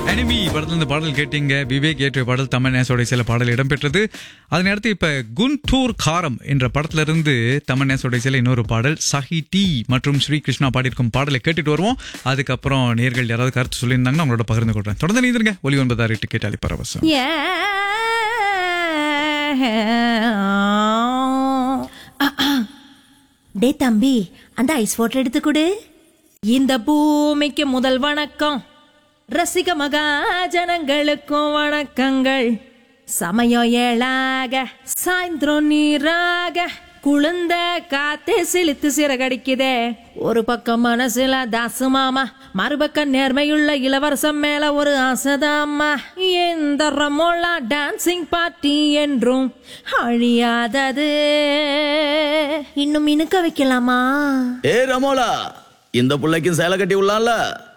enemy படத்துல இந்த பாடல் கேட்டீங்க விவேக் ஏற்றிய பாடல் தமன்னேசோட சில பாடல் இடம்பெற்றது அதனை அடுத்து இப்ப குண்டூர் காரம் என்ற படத்துல இருந்து தமன்னேசோட சில இன்னொரு பாடல் சஹி டி மற்றும் ஸ்ரீ கிருஷ்ணா பாடியிருக்கும் பாடலை கேட்டுட்டு வருவோம் அதுக்கப்புறம் நேர்கள் யாராவது கருத்து சொல்லியிருந்தாங்கன்னா அவங்களோட பகிர்ந்து கொள்றேன் தொடர்ந்து நீந்திருங்க ஒலி ஒன்பதாறு டிக்கெட் அளிப்ப பரவசம் டே தம்பி அந்த ஐஸ் வாட்டர் எடுத்து கொடு இந்த பூமிக்கு முதல் வணக்கம் ரசிக மகாஜனங்களுக்கும் வணக்கங்கள் சமயம் ஏழாக சாயந்தரம் நீராக குளிர்ந்த காத்தே சிலித்து சிறகடிக்குதே ஒரு பக்கம் மனசுல தாசு மாமா மறுபக்கம் நேர்மையுள்ள இளவரசம் மேல ஒரு ஆசைதாம்மா எந்த ரமோலா டான்சிங் பார்ட்டி என்றும் அழியாதது இன்னும் இனுக்க வைக்கலாமா ஏ ரமோலா இந்த புள்ளைக்கும் சேலை கட்டி விடலாம்ல